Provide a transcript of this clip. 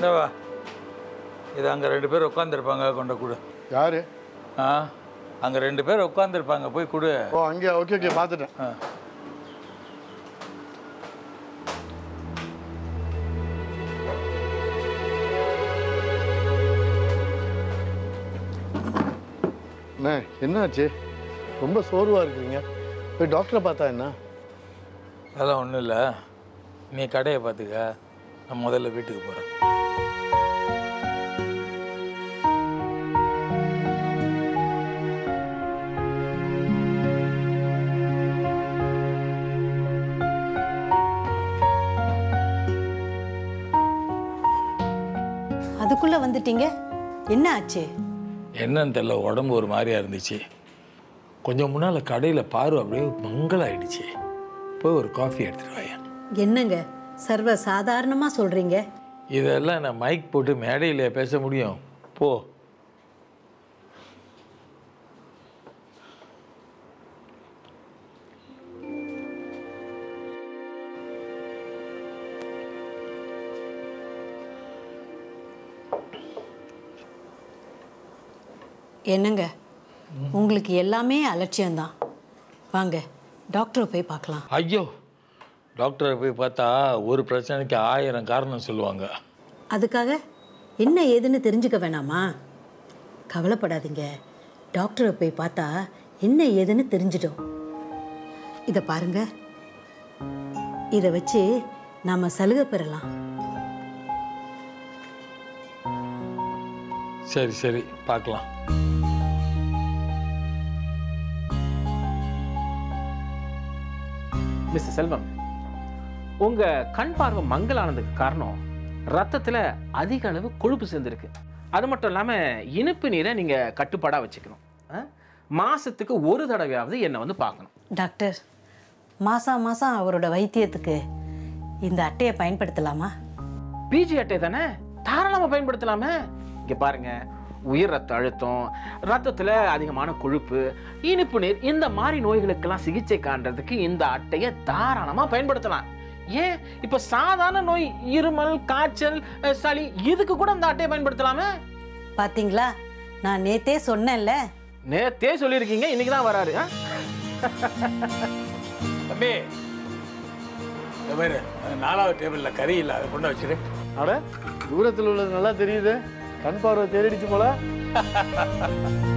இந்த வா இது அங்கே ரெண்டு பேர் உட்காந்துருப்பாங்க கொண்ட கொடு யாரு ஆ அங்கே ரெண்டு பேர் உட்காந்துருப்பாங்க போய் கொடு ஓ அங்கே ஓகே ஓகே பார்த்துட்டேன் ஆ அண்ணே என்னாச்சு ரொம்ப சோர்வாக இருக்கிறீங்க போய் டாக்டரை பார்த்தா என்ன அதெல்லாம் ஒன்றும் இல்லை நீ கடையை பார்த்துக்க நான் முதல்ல வீட்டுக்கு போகிறேன் அதுக்குள்ள வந்துட்டீங்க என்ன ஆச்சு என்னன்னு தெரியல உடம்பு ஒரு மாதிரியா இருந்துச்சு கொஞ்சம் முன்னால் கடையில் பாரு அப்படியே மங்கலாயிடுச்சு போய் ஒரு காஃபி எடுத்துட்டு வாயேன் என்னங்க சர்வ சாதாரணமா சொல்றீங்க இதெல்லாம் நான் மைக் போட்டு மேடையில் பேச முடியும் போ என்னங்க உங்களுக்கு எல்லாமே அலட்சியம்தான் வாங்க டாக்டரை போய் பார்க்கலாம் ஐயோ டாக்டரை போய் பார்த்தா ஒரு பிரச்சனைக்கு ஆயிரம் காரணம் சொல்லுவாங்க அதுக்காக என்ன ஏதுன்னு தெரிஞ்சுக்க வேணாமா கவலைப்படாதீங்க டாக்டரை போய் பார்த்தா என்ன ஏதுன்னு தெரிஞ்சிடும் இதை பாருங்க இதை வச்சு நாம சலுகை பெறலாம் சரி சரி பார்க்கலாம் மிஸ்டர் செல்வம் உங்க கண் பார்வை மங்கலானதுக்கு காரணம் ரத்தத்துல அதிக அளவு கொழுப்பு சேர்ந்துருக்கு அது மட்டும் இல்லாம இனிப்பு நீரை நீங்க கட்டுப்பாடா வச்சுக்கணும் ஆ? மாசத்துக்கு ஒரு தடவையாவது என்னை வந்து பார்க்கணும் டாக்டர் மாதம் மாதம் அவரோட வைத்தியத்துக்கு இந்த அட்டையை பயன்படுத்தலாமா பிஜி அட்டை தானே தாராளமாக பயன்படுத்தலாமே இங்கே பாருங்க உயர் ரத்த அழுத்தம் ரத்தத்தில் அதிகமான கொழுப்பு இனிப்பு நீர் இந்த மாதிரி நோய்களுக்கெல்லாம் சிகிச்சை காண்றதுக்கு இந்த அட்டையை தாராளமாக பயன்படுத்தலாம் ஏன் இப்போ சாதாரண நோய் இருமல் காய்ச்சல் அஹ், சளி இதுக்கு கூட இந்த அட்டையை பயன்படுத்தலாமே பாத்தீங்களா நான் நேத்தே சொன்னேன்ல நேத்தே சொல்லியிருக்கீங்க இன்னைக்கு தான் வராரு ஆ? தம்பி இந்த மாதிரி நாலாவது டேபிளில் கறி இல்லை அதை கொண்டு வச்சிரு அட தூரத்தில் உள்ளது நல்லா தெரியுது கண் பார்வை தேடிடுச்சு போல